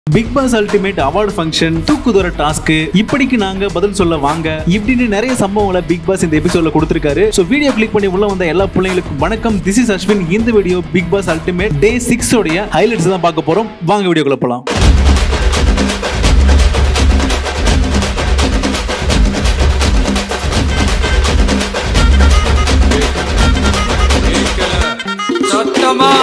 Big Boss ultimate award function தூக்குதொர task இப்படிக்கு நாங்க பதில் சொல்ல வாங்க இப்படின்னு நிறைய சம்பவங்களை பிக் பாஸ் இந்த எபிசோட்ல கொடுத்திருக்காரு சோ வீடியோ கிளிக் பண்ணி உள்ள வந்த எல்லா பிள்ளைங்களுக்கும் வணக்கம் திஸ் இஸ் அஸ்வின் இந்த video Bigg Boss ultimate day six உடைய ஹைலைட்ஸ் தான் பார்க்க போறோம் வாங்க வீடியோக்குள்ள போலாம் சத்தமா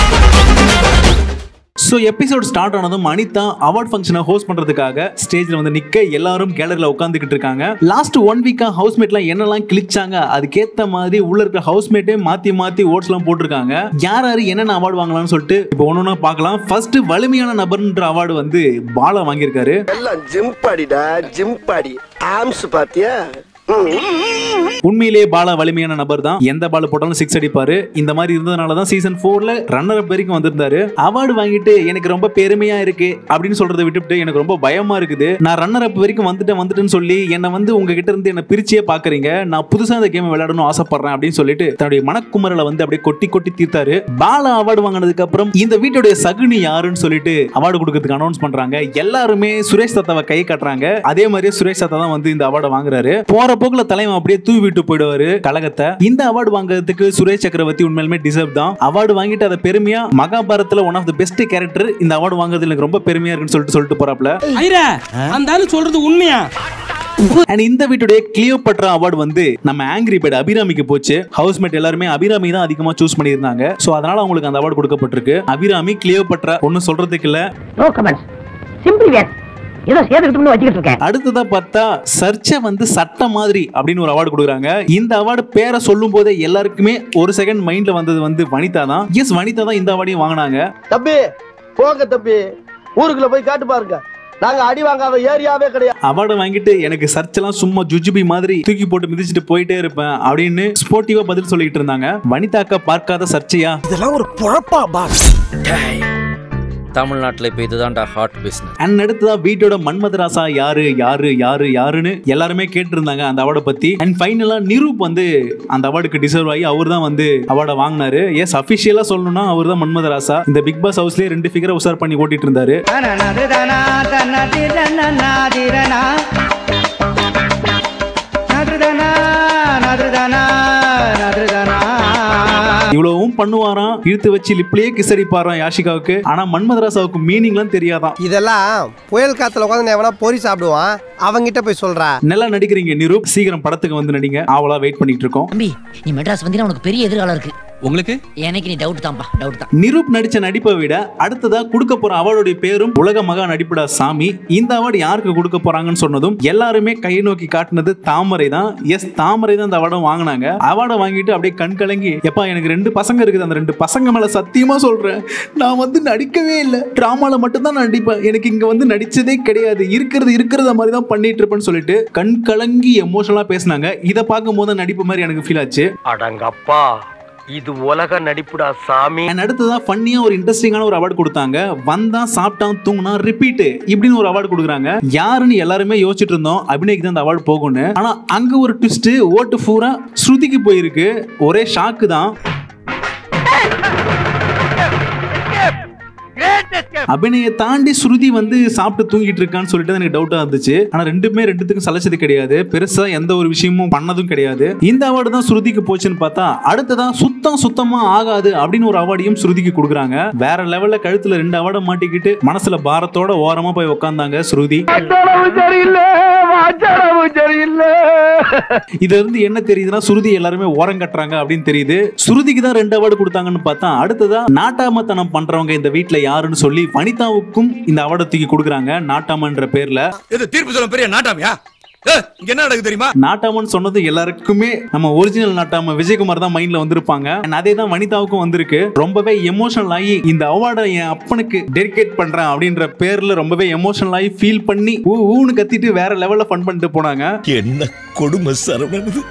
ஸோ எபிசோட் ஸ்டார்ட் ஆனதும் அனிதா அவார்ட் ஃபங்க்ஷனை ஹோஸ்ட் பண்றதுக்காக ஸ்டேஜ்ல வந்து நிக்க எல்லாரும் கேலரியில் உட்காந்துக்கிட்டு இருக்காங்க லாஸ்ட் ஒன் வீக்கா ஹவுஸ்மேட்லாம் என்னெல்லாம் கிழிச்சாங்க அதுக்கேத்த மாதிரி உள்ள இருக்க ஹவுஸ்மேட்டே மாத்தி மாத்தி ஓட்ஸ்லாம் போட்டிருக்காங்க யார் யாரு என்னென்ன அவார்டு வாங்கலாம்னு சொல்லிட்டு இப்போ ஒன்னொன்னா பார்க்கலாம் ஃபர்ஸ்ட் வலிமையான நபர்ன்ற அவார்டு வந்து பாலா வாங்கியிருக்காரு எல்லாம் ஜிம் பாடிடா ஜிம் பாடி ஆம்ஸ் பாத்தியா ம். உண்மையிலேயே பாலா வலிமையான நபர் தான் எந்த பால் போட்டாலும் சிக்ஸ் அடிப்பாரு இந்த மாதிரி இருந்ததுனால தான் சீசன் ஃபோர்ல ரன்னர் அப் வரைக்கும் வந்திருந்தாரு அவார்டு வாங்கிட்டு எனக்கு ரொம்ப பெருமையா இருக்கு அப்படின்னு சொல்றதை விட்டுவிட்டு எனக்கு ரொம்ப பயமா இருக்குது நான் ரன்னர் அப் வரைக்கும் வந்துட்டேன் வந்துட்டேன்னு சொல்லி என்னை வந்து உங்ககிட்ட இருந்து என்ன பிரிச்சே பாக்குறீங்க நான் புதுசா இந்த கேம் விளையாடணும் ஆசைப்படுறேன் அப்படின்னு சொல்லிட்டு தன்னுடைய மனக்குமரலை வந்து அப்படியே கொட்டி கொட்டி தீர்த்தாரு பாலா அவார்டு வாங்கினதுக்கு அப்புறம் இந்த வீட்டுடைய சகுனி யாருன்னு சொல்லிட்டு அவார்டு கொடுக்கறதுக்கு அனௌன்ஸ் பண்றாங்க எல்லாருமே சுரேஷ் தத்தாவை கை காட்டுறாங்க அதே மாதிரியே சுரேஷ் தத்தா தான் வந்து இந்த அவார்டை வாங்குறாரு போற போக்குல தலைவன் அப்படியே தூவி விட்டு போயிடுவாரு கழகத்தை இந்த அவார்டு வாங்குறதுக்கு சுரேஷ் சக்கரவர்த்தி உண்மையிலுமே டிசர்வ் தான் அவார்டு வாங்கிட்டு அதை பெருமையா மகாபாரத்ல one of the best character இந்த அவார்டு வாங்குறது எனக்கு ரொம்ப பெருமையா இருக்குன்னு சொல்லிட்டு சொல்லிட்டு போறாப்ல ஐரா அந்த ஆளு சொல்றது உண்மையா அண்ட் இந்த வீட்டுடைய கிளியோபட்ரா அவார்டு வந்து நம்ம ஆங்கிரி பேட் அபிராமிக்கு போச்சு ஹவுஸ்மேட் எல்லாருமே அபிராமி தான் அதிகமா சூஸ் பண்ணியிருந்தாங்க சோ அதனால அவங்களுக்கு அந்த அவார்டு கொடுக்கப்பட்டிருக்கு அபிராமி கிளியோபட்ரா ஒன்னும் சொல்றதுக்கு இல்ல நோ கமெண்ட்ஸ் சிம்பிளி வேர் ஏதோ சேர்த்துக்கிட்டு வச்சுக்கிட்டு இருக்கேன் அடுத்ததா பார்த்தா சர்ச்சை வந்து சட்ட மாதிரி அப்படின்னு ஒரு அவார்டு கொடுக்குறாங்க இந்த அவார்டு பேரை சொல்லும் போதே எல்லாருக்குமே ஒரு செகண்ட் மைண்ட்ல வந்தது வந்து வனிதா தான் எஸ் வனிதா தான் இந்த அவார்டையும் வாங்கினாங்க தம்பி போங்க தம்பி ஊருக்குள்ள போய் காட்டு பாருங்க நாங்க அடி வாங்காத ஏரியாவே கிடையாது அவார்டை வாங்கிட்டு எனக்கு சர்ச்செல்லாம் சும்மா ஜுஜுபி மாதிரி தூக்கி போட்டு மிதிச்சிட்டு போயிட்டே இருப்பேன் அப்படின்னு ஸ்போர்ட்டிவா பதில் சொல்லிட்டு இருந்தாங்க வனிதாக்கா பார்க்காத சர்ச்சையா இதெல்லாம் ஒரு பொழப்பா பாஸ் தமிழ்நாட்டுல இப்ப இதுதான்டா ஹாட் பிசினஸ் அண்ட் அடுத்ததா வீட்டோட மன்மதராசா யாரு யாரு யாரு யாருன்னு எல்லாருமே கேட்டிருந்தாங்க அந்த அவார்டை பத்தி அண்ட் ஃபைனலா நிரூப் வந்து அந்த அவார்டுக்கு டிசர்வ் ஆகி அவர் தான் வந்து அவார்டை வாங்கினாரு எஸ் அபிஷியலா சொல்லணும்னா அவர் தான் மன்மதராசா இந்த பிக் பாஸ் ஹவுஸ்லயே ரெண்டு ஃபிகரை உசார் பண்ணி ஓட்டிட்டு இருந்தாரு இவ்வளவும் பண்ணுவாராம் இழுத்து வச்சு லிப்லயே கிஸ் அடிப்பாராம் யாஷிகாவுக்கு ஆனா மன்மதராசாவுக்கு மீனிங்லாம் தெரியாதான் இதெல்லாம் புயல் காத்துல உட்காந்து எவனா பொறி சாப்பிடுவான் அவங்கிட்ட போய் சொல்றா நல்லா நடிக்கிறீங்க நிரூப் சீக்கிரம் படத்துக்கு வந்து நடிங்க ஆவலா வெயிட் பண்ணிட்டு இருக்கோம் தம்பி நீ மெட்ராஸ் வந்தீங்கன்னா உனக்கு பெரிய எதிர்காலம் இருக்கு உங்களுக்கு எனக்கு நீ டவுட் தான்ப்பா டவுட் தான் நிரூப் நடிச்ச நடிப்பை விட அடுத்ததா கொடுக்க போற அவார்டுடைய பேரும் உலக மகா நடிப்புடா சாமி இந்த அவார்டு யாருக்கு கொடுக்க போறாங்கன்னு சொன்னதும் எல்லாருமே கை நோக்கி காட்டினது தாமரை தான் எஸ் தாமரை தான் இந்த அவார்டை வாங்கினாங்க அவார்டை வாங்கிட்டு அப்படியே கண் கலங்கி எப்பா எனக்கு ரெண்டு பசங்க இருக்குது அந்த ரெண்டு பசங்க மேல சத்தியமா சொல்றேன் நான் வந்து நடிக்கவே இல்லை டிராமால மட்டும் தான் நடிப்பேன் எனக்கு இங்க வந்து நடிச்சதே கிடையாது இருக்கிறது இருக்கிறத மாதிரி தான் பண்ணிட்டு இருப்பேன்னு சொல்லிட்டு கண் கலங்கி எமோஷனலா பேசினாங்க இதை பார்க்கும் போது நடிப்பு மாதிரி எனக்கு ஃபீல் ஆச்சு அடங்கப்பா இது உலக நடிப்புடா சாமி அண்ட் அடுத்ததான் ஃபன்னியா ஒரு இன்ட்ரெஸ்டிங்கான ஒரு அவார்டு கொடுத்தாங்க வந்தான் சாப்பிட்டான் தூங்கினா ரிப்பீட் இப்படின்னு ஒரு அவார்டு கொடுக்குறாங்க யாருன்னு எல்லாருமே யோசிச்சுட்டு இருந்தோம் அபிநய்க்கு தான் அந்த அவார்டு போகும்னு ஆனா அங்க ஒரு ட்விஸ்ட் ஓட்டு பூரா ஸ்ருதிக்கு போயிருக்கு ஒரே ஷாக்கு தான் அபிநயை தாண்டி ஸ்ருதி வந்து சாப்பிட்டு தூங்கிட்டு இருக்கான்னு சொல்லிட்டு தான் எனக்கு டவுட்டா இருந்துச்சு ஆனா ரெண்டுமே ரெண்டுத்துக்கும் சலைச்சது கிடையாது பெருசா எந்த ஒரு விஷயமும் பண்ணதும் கிடையாது இந்த அவார்டு தான் ஸ்ருதிக்கு போச்சுன்னு பார்த்தா அடுத்ததான் சுத்தம் சுத்தமா ஆகாது அப்படின்னு ஒரு அவார்டையும் ஸ்ருதிக்கு கொடுக்குறாங்க வேற லெவல்ல கழுத்துல ரெண்டு அவார்டை மாட்டிக்கிட்டு மனசுல பாரத்தோட ஓரமா போய் உட்காந்தாங்க ஸ்ருதி இதுல இருந்து என்ன தெரியுதுன்னா சுருதி எல்லாருமே ஓரம் கட்டுறாங்க அப்படின்னு தெரியுது சுருதிக்கு தான் ரெண்டு அவார்டு கொடுத்தாங்கன்னு பார்த்தா அடுத்ததா நாட்டாமத்தனம் பண்றவங்க இந்த வீட்ல யாருன்னு சொல்லி வனிதாவுக்கும் இந்த அவார்டு தூக்கி கொடுக்குறாங்க நாட்டாமன்ற பேர்ல இது தீர்ப்பு சொல்ல பெரிய நாட்டாமியா ஏய், இங்க என்ன நடக்குது தெரியுமா நாட்டாமன் சொன்னது எல்லாருக்குமே நம்ம ஒரிஜினல் நாட்டாம விஜயகுமார் தான் மைண்ட்ல வந்திருப்பாங்க And அதே தான் வனிதாவுக்கும் வந்திருக்கு ரொம்பவே எமோஷனல் ஆகி இந்த அவார்டை என் அப்பனுக்கு டெடிகேட் பண்றேன் அப்படின்ற பேர்ல ரொம்பவே எமோஷனல் ஆகி ஃபீல் பண்ணி ஊ ஊன்னு கத்திட்டு வேற லெவல்ல ஃபன் பண்ணிட்டு போனாங்க என்ன கொடுமை சரவணன் இது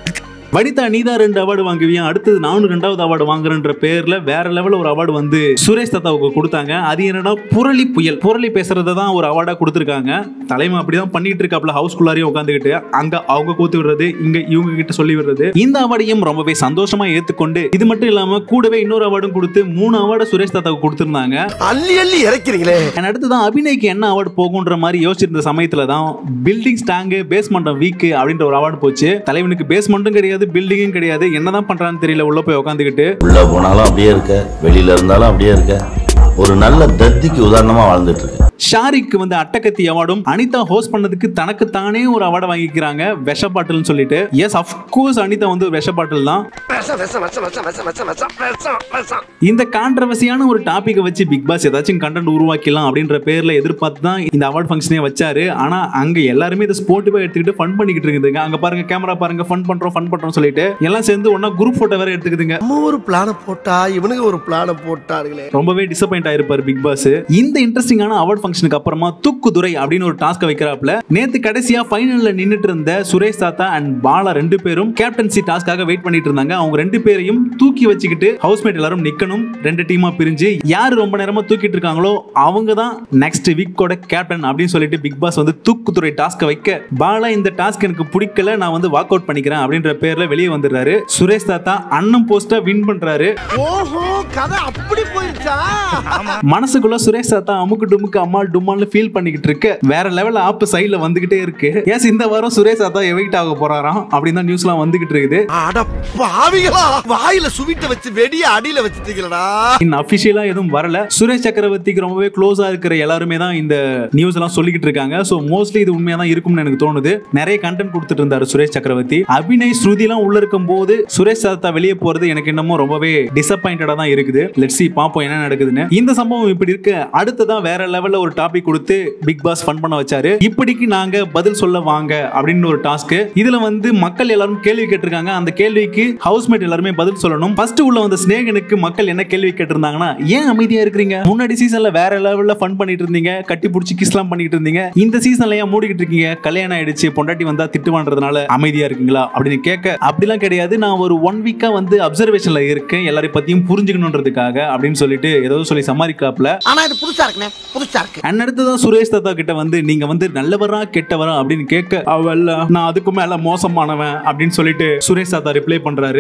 வனிதா நீதா ரெண்டு அவார்டு வாங்குவியா அடுத்தது நானும் ரெண்டாவது அவார்டு வாங்குறேன்ற பேர்ல வேற லெவல்ல ஒரு அவார்டு வந்து சுரேஷ் தத்தாவுக்கு கொடுத்தாங்க அது என்னன்னா புரளி புயல் புரளி பேசுறத தான் ஒரு அவார்டா கொடுத்துருக்காங்க தலைமை அப்படிதான் பண்ணிட்டு இருக்காப்ல ஹவுஸ் குள்ளாரையும் உட்காந்துக்கிட்டு அங்க அவங்க கூத்து விடுறது இங்க இவங்க கிட்ட சொல்லி விடுறது இந்த அவார்டையும் ரொம்பவே சந்தோஷமா ஏத்துக்கொண்டு இது மட்டும் இல்லாம கூடவே இன்னொரு அவார்டும் கொடுத்து மூணு அவார்டு சுரேஷ் தாத்தாவுக்கு கொடுத்திருந்தாங்க அள்ளி அள்ளி இறக்கிறீங்களே And அடுத்ததான் அபிநய்க்கு என்ன அவார்டு போகுன்ற மாதிரி யோசிச்சிருந்த சமயத்துல தான் பில்டிங் ஸ்டாங்கு பேஸ்மெண்ட் வீக் அப்படின்ற ஒரு அவார்டு போச்சு தலைவனுக்கு பேஸ்மெண்ட்டும் கிடையாது பில்டிங்கும் கிடையாது என்னதான் பண்றான்னு தெரியல உள்ள போய் உட்காந்துக்கிட்டு உள்ள போனாலும் அப்படியே இருக்க வெளியில இருந்தாலும் அப்படியே இருக்க ஒரு நல்ல தத்திக்கு உதாரணமா வாழ்ந்துட்டு இருக்கு ஷாரிக்கு வந்து அட்டகத்தி அவார்டும் அனிதா ஹோஸ்ட் பண்ணதுக்கு தனக்கு தானே ஒரு அவார்டை வாங்கிக்கிறாங்க விஷ பாட்டில்னு சொல்லிட்டு எஸ் அஃப்கோர்ஸ் அனிதா வந்து விஷ பாட்டில் தான் விஷம் விஷம் விஷம் விஷம் விஷம் விஷம் விஷம் விஷம் விஷம் இந்த கான்ட்ரவர்சியான ஒரு டாபிக்கை வச்சு பிக் பாஸ் ஏதாச்சும் கண்டென்ட் உருவாக்கலாம் அப்படின்ற பேர்ல எதிர்பார்த்து தான் இந்த அவார்ட் ஃபங்க்ஷனே வச்சாரு ஆனா அங்க எல்லாருமே இதை ஸ்போர்ட்டிவா எடுத்துக்கிட்டு ஃபன் பண்ணிக்கிட்டு இருக்குதுங்க அங்க பாருங்க கேமரா பாருங்க ஃபன் பண்றோம் ஃபன் பண்றோம் சொல்லிட்டு எல்லாம் சேர்ந்து ஒன்னா குரூப் போட்டோ வேற எடுத்துக்குதுங்க நம்ம ஒரு பிளான போட்டா இவனுங்க ஒரு பிளான போட்டானுங்களே ரொம்பவே டிசப்பாயிண்ட் ஆயிருப்பாரு பிக் பாஸ் இந்த இன்ட்ரெஸ்டிங்கான அவார்ட் ஃபங்க்ஷனுக்கு அப்புறமா தூக்குதுரை அப்படின்னு ஒரு டாஸ்க் வைக்கிறாப்ல நேத்து கடைசியா ஃபைனல்ல நின்னுட்டு இருந்த சுரேஷ் தாத்தா அண்ட் பாலா ரெண்டு பேரும் கேப்டன்சி டாஸ்க்காக வெயிட் பண்ணிட்டு இருந்தாங்க அவங்க ரெண்டு பேரையும் தூக்கி வச்சுக்கிட்டு ஹவுஸ்மேட் எல்லாரும் நிக்கணும் ரெண்டு டீமா பிரிஞ்சு யாரு ரொம்ப நேரமா தூக்கிட்டு இருக்காங்களோ அவங்க தான் நெக்ஸ்ட் வீக்கோட கேப்டன் அப்படின்னு சொல்லிட்டு பிக் பாஸ் வந்து தூக்குதுறை டாஸ்க் வைக்க பாலா இந்த டாஸ்க் எனக்கு பிடிக்கல நான் வந்து வாக் அவுட் பண்ணிக்கிறேன் அப்படின்ற பேர்ல வெளியே வந்துடுறாரு சுரேஷ் தாத்தா அண்ணன் போஸ்டா வின் பண்றாரு ஓஹோ கதை அப்படி போயிருச்சா மனசுக்குள்ள சுரேஷ் தாத்தா அமுக்கு டுமுக்கு அம்மா டும்மான்னு ஃபீல் பண்ணிக்கிட்டு இருக்கு வேற லெவல் ஆப் சைடுல வந்துகிட்டே இருக்கு எஸ் இந்த வாரம் சுரேஷ் தாத்தா எவிக்ட் ஆக போறாராம் அப்படின்னு தான் நியூஸ்லாம் வந்துகிட்டு இருக்குது அட பாவிகளா வாயில சுவிட்ட வச்சு வெடிய அடியில வச்சுட்டீங்களடா இன்னும் அபிஷியலா எதுவும் வரல சுரேஷ் சக்கரவர்த்திக்கு ரொம்பவே க்ளோஸா இருக்கிற எல்லாருமே தான் இந்த நியூஸ் எல்லாம் சொல்லிக்கிட்டு இருக்காங்க சோ மோஸ்ட்லி இது உண்மையா தான் இருக்கும்னு எனக்கு தோணுது நிறைய கண்டென்ட் கொடுத்துட்டு இருந்தாரு சுரேஷ் சக்கரவர்த்தி அபிநய் ஸ்ருதி எல்லாம் உள்ள இருக்கும் போது சுரேஷ் தாத்தா வெளியே போறது எனக்கு என்னமோ ரொம்பவே டிசப்பாயிண்டடா தான் இருக்குது லெட்ஸ் சி பாப்போம் என்ன நடக்குதுன்னு இந்த சம்பவம் இப்படி இருக்கு அடுத்ததான் வேற லெவல்ல ஒரு டாபிக் கொடுத்து பிக் பாஸ் ஃபன் பண்ண வச்சாரு இப்படிக்கு நாங்க பதில் சொல்ல வாங்க அப்படின்னு ஒரு டாஸ்க் இதுல வந்து மக்கள் எல்லாரும் கேள்வி கேட்டிருக்காங்க அந்த கேள்விக்கு ஹவுஸ்மேட் எல்லாருமே பதில் சொல்லணும் ஃபர்ஸ்ட் உள்ள வந்த ஸ்னேகனுக்கு மக்கள் என்ன கேள்வி கேட்டிருந்தாங்கன்னா ஏன் அமைதியா இருக்கிறீங்க முன்னாடி சீசன்ல வேற லெவல்ல ஃபன் பண்ணிட்டு இருந்தீங்க கட்டி பிடிச்சி கிஸ்லாம் பண்ணிட்டு இருந்தீங்க இந்த சீசன்ல ஏன் மூடிக்கிட்டு இருக்கீங்க கல்யாணம் ஆயிடுச்சு பொண்டாட்டி வந்தா திட்டுவான்றதுனால அமைதியா இருக்கீங்களா அப்படின்னு கேட்க அப்படிலாம் கிடையாது நான் ஒரு ஒன் வீக்கா வந்து அப்சர்வேஷன்ல இருக்கேன் எல்லாரையும் பத்தியும் புரிஞ்சுக்கணுன்றதுக்காக அப்படின்னு சொல்லிட்டு ஏதோ சொல்லி சமாளிக்காப்ல ஆனா இது புதுசா இருக்குனே புதுசா இருக்கு அண்ட் அடுத்ததான் சுரேஷ் தாத்தா கிட்ட வந்து நீங்க வந்து நல்லவரா கெட்டவரா அப்படின்னு கேட்க அவல்ல நான் அதுக்கு மேல மோசமானவன் அப்படின்னு சொல்லிட்டு சுரேஷ் தாத்தா ரிப்ளை பண்றாரு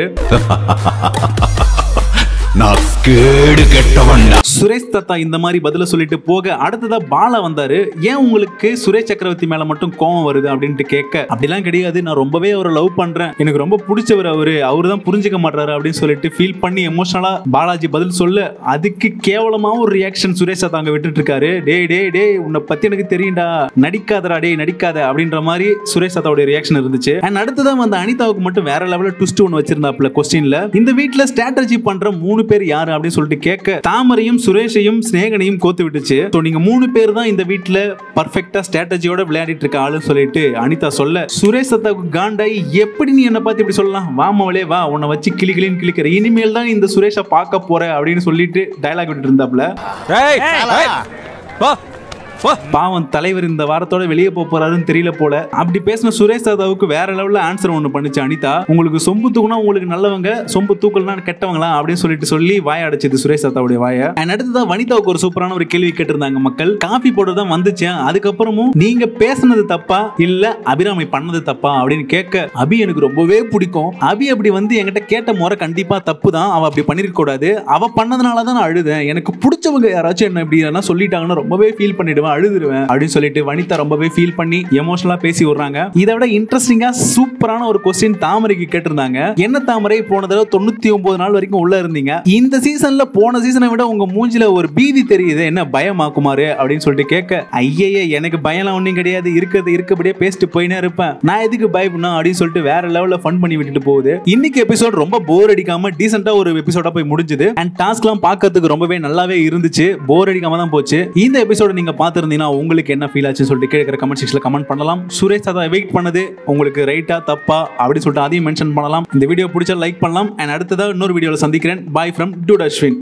நான் கேடு கெட்டவன் சுரேஷ் தாத்தா இந்த மாதிரி பதில சொல்லிட்டு போக அடுத்ததா பாலா வந்தாரு ஏன் உங்களுக்கு சுரேஷ் சக்கரவர்த்தி மேல மட்டும் கோவம் வருது அப்படின்ட்டு கேட்க அப்படிலாம் கிடையாது நான் ரொம்பவே அவரை லவ் பண்றேன் எனக்கு ரொம்ப பிடிச்சவர் அவரு அவரு தான் புரிஞ்சுக்க மாட்டாரு அப்படின்னு சொல்லிட்டு ஃபீல் பண்ணி எமோஷனலா பாலாஜி பதில் சொல்ல அதுக்கு கேவலமா ஒரு ரியாக்ஷன் சுரேஷ் தாத்தா அங்க விட்டுட்டு இருக்காரு டேய் டேய் டேய் உன்னை பத்தி எனக்கு தெரியும்டா நடிக்காதடா டேய் நடிக்காத அப்படின்ற மாதிரி சுரேஷ் தாத்தாவுடைய ரியாக்ஷன் இருந்துச்சு அண்ட் அடுத்ததான் வந்து அனிதாவுக்கு மட்டும் வேற லெவல்ல ட்விஸ்ட் ஒன்று வச்சிருந்தாப்ல கொஸ்டின்ல இந்த வீட்ல ஸ்ட்ராட்டஜி பண்ற மூணு பேர் யாரு அப்படின்னு சொல்லிட்டு கேட்க தாமரையும் சுரேஷையும் ஸ்நேகனையும் கோத்து விட்டுச்சு ஸோ நீங்க மூணு பேர் தான் இந்த வீட்ல பர்ஃபெக்டா ஸ்ட்ராட்டஜியோட விளையாடிட்டு இருக்க ஆளுன்னு சொல்லிட்டு அனிதா சொல்ல சுரேஷ் தாத்தாவுக்கு காண்டாய் எப்படி நீ என்ன பார்த்து இப்படி சொல்லலாம் வா மவளே வா உன்னை வச்சு கிளி கிளின்னு கிளிக்கிற இனிமேல் தான் இந்த சுரேஷை பார்க்க போற அப்படின்னு சொல்லிட்டு டயலாக் விட்டு இருந்தாப்ல பாவம் தலைவர் இந்த வாரத்தோட வெளியே போக போறாருன்னு தெரியல போல அப்படி பேசின சுரேஷ் தாதாவுக்கு வேற லெவல்ல ஆன்சர் ஒன்று பண்ணுச்சு அனிதா உங்களுக்கு சொம்பு தூக்குனா உங்களுக்கு நல்லவங்க சொம்பு தூக்கல்னா கெட்டவங்களா அப்படின்னு சொல்லிட்டு சொல்லி வாய அடைச்சது சுரேஷ் தாத்தாவுடைய வாய அண்ட் அடுத்ததான் வனிதாவுக்கு ஒரு சூப்பரான ஒரு கேள்வி கேட்டிருந்தாங்க மக்கள் காஃபி போட்டு தான் வந்துச்சு அதுக்கப்புறமும் நீங்க பேசுனது தப்பா இல்ல அபிராமி பண்ணது தப்பா அப்படின்னு கேட்க அபி எனக்கு ரொம்பவே பிடிக்கும் அபி அப்படி வந்து என்கிட்ட கேட்ட முறை கண்டிப்பா தப்பு தான் அவ அப்படி பண்ணிருக்க கூடாது அவ பண்ணதுனால தான் நான் அழுதேன் எனக்கு பிடிச்சவங்க யாராச்சும் என்ன இப்படி எல்லாம் சொல்லிட்டாங்கன்னா ரொம்பவே ஃபீல் பண்ணிடுவேன் அழுதுருவேன் அப்படின்னு சொல்லிட்டு வனிதா ரொம்பவே ஃபீல் பண்ணி எமோஷனலா பேசி விடுறாங்க இதை விட இன்ட்ரெஸ்டிங்கா சூப்பரான ஒரு கொஸ்டின் தாமரைக்கு கேட்டிருந்தாங்க என்ன தாமரை போன தடவை தொண்ணூத்தி ஒன்பது நாள் வரைக்கும் உள்ள இருந்தீங்க இந்த சீசன்ல போன சீசனை விட உங்க மூஞ்சில ஒரு பீதி தெரியுது என்ன பயமா குமாரு அப்படின்னு சொல்லிட்டு கேட்க ஐயையே எனக்கு பயம்லாம் ஒன்றும் கிடையாது இருக்கிறது இருக்கபடியே பேசிட்டு போயினே இருப்பேன் நான் எதுக்கு பயப்படணும் அப்படின்னு சொல்லிட்டு வேற லெவல்ல ஃபன் பண்ணி விட்டுட்டு போகுது இன்னைக்கு எபிசோட் ரொம்ப போர் அடிக்காம டீசெண்டா ஒரு எபிசோடா போய் முடிஞ்சது அண்ட் டாஸ்க்லாம் பார்க்கறதுக்கு ரொம்பவே நல்லாவே இருந்துச்சு போர் அடிக்காம தான் போச்சு இந்த எபிசோட நீங்க பார்த்திருந்தீங்கன்னா உங்களுக்கு என்ன ஃபீல் ஆச்சுன்னு சொல்லிட்டு கேட்கிற கமெண்ட் செக்ஷன்ல கமெண்ட் பண்ணலாம் சுரேஷ் தாத்தா வெயிட் பண்ணது உங்களுக்கு ரைட்டா தப்பா அப்படின்னு சொல்லிட்டு அதையும் மென்ஷன் பண்ணலாம் இந்த வீடியோ பிடிச்சா லைக் பண்ணலாம் அண்ட் அடுத்ததா இன்னொரு வீடியோவில் சந்திக்கிறேன் பாய் ஃப்ரம் டூட் அஸ்வின்